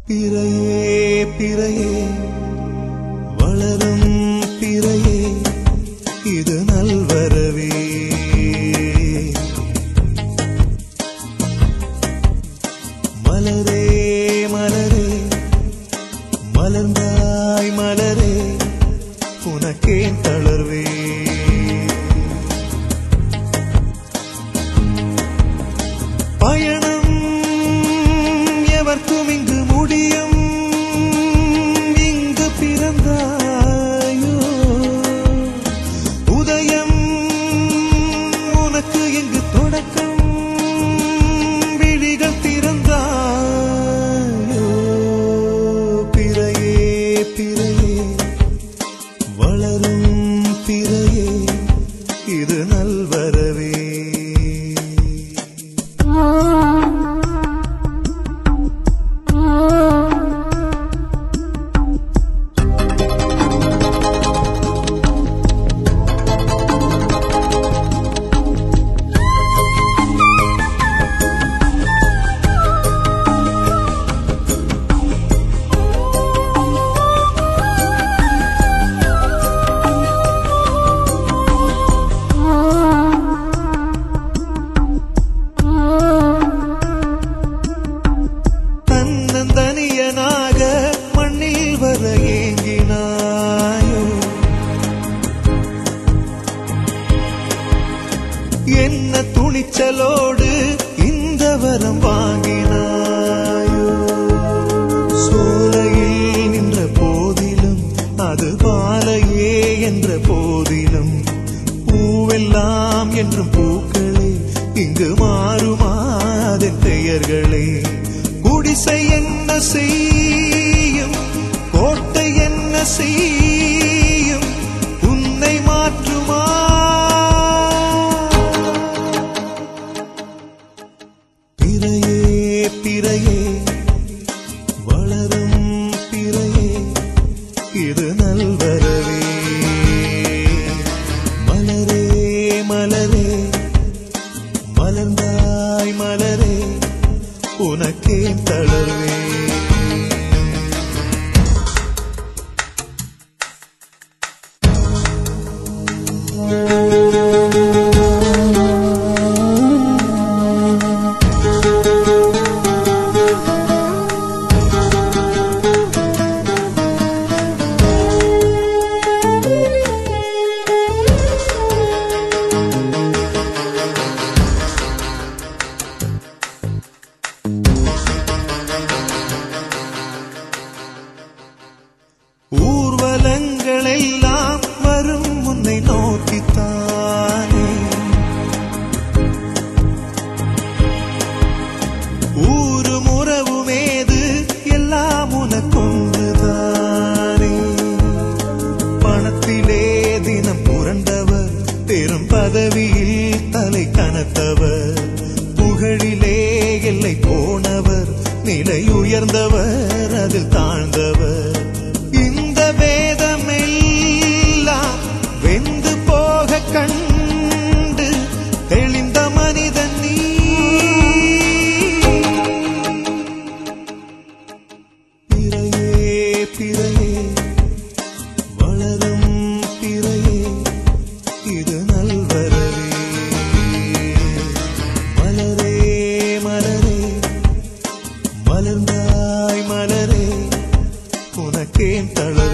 பிறையே பிறையே வளரும் பிறையே இது நல்வரவே மலரே மலரே மலர்ந்தாய் மலரே உனக்கேன் தளர்வே பயணம் எவர்க்கும் இங்கு முடியும் இங்கு பிறந்தாயோ உதயம் உனக்கு இங்கு தொடக்கம் விழிகள் திறந்தாயோ பிறையே பிறையே வளரும் பிறையே இது நல்வரவே தன்னந்தனியனாக மண்ணில் வர ஏங்கினாயோ என்ன துணிச்சலோடு இந்த வரம் வாங்கினாயோ சோலையில் நின்ற போதிலும் அது பாலையே என்ற போதிலும் பூவெல்லாம் என்றும் பூக்களே இங்கு மாறுமா அதன் பெயர்களே குடிசை என்ன செய்யும் கோட்டை என்ன செய்யும் உன்னை மாற்றுமா பிறையே பிறையே வளரும் பிறையே இது நல்வரவே மலரே மலரே மலர்ந்தாய் மலரே உனக்கே தளர்வே ஊர்வலங்கள் எல்லாம் வரும் உன்னை நோக்கித்தானே ஊரும் உறவுமேது எல்லாம் உனக்கொண்டுதானே பணத்திலே தினம் புரண்டவர் பெரும் பதவியில் தலை கனத்தவர் புகழிலே எல்லை போனவர் நிலை உயர்ந்தவர் அதில் தாழ்ந்தவர் இந்த வேதமெல்லாம் வெந்து போக கண்டு தெளிந்த மனிதன் நீ பிறையே பிறையே வளரும் பிறையே இது நல்வரவே மலரே மலரே மலர்ந்தாய் மலரே உனக்கேன் தளர்வே